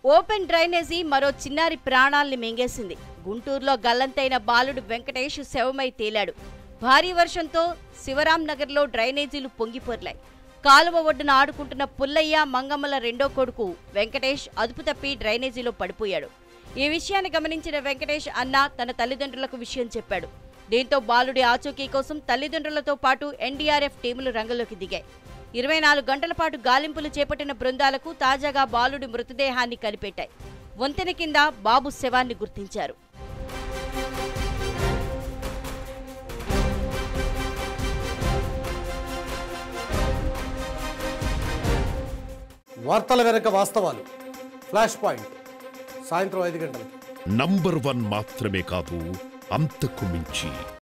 open drainage మరో చిన్నారి ప్రాణాల్ని మింగేసింది గుంటూరులో గల్లంతైన బాలుడు వెంకటేష్ శవమై తేలాడు భారీ వర్షంతో శివరాం నగర్లో డ్రైనేజీలు పొంగిపొర్లాయి కాలువ ఒడ్డున ఆడుకుంటున్న పుల్లయ్య మంగమ్మల రెండో కొడుకు వెంకటేష్ అదుపు తప్పి డ్రైనేజీలో పడిపోయాడు ఈ విషయాన్ని గమనించిన వెంకటేష్ అన్న తన తల్లిదండ్రులకు విషయం చెప్పాడు దీంతో బాలుడి ఆచూకీ కోసం తల్లిదండ్రులతో పాటు ఎన్డీఆర్ఎఫ్ టీములు రంగంలోకి దిగాయి ఇరవై నాలుగు గంటల పాటు గాలింపులు చేపట్టిన బృందాలకు తాజాగా బాలుడి మృతదేహాన్ని కనిపెట్టాయి వంతెన కింద బాబు శవాన్ని గుర్తించారు వార్తల వెనక వాస్తవాలు ఫ్లాష్ పాయింట్ సాయంత్రం ఐదు గంటలకు నంబర్ వన్ మాత్రమే కాదు అంతకు మించి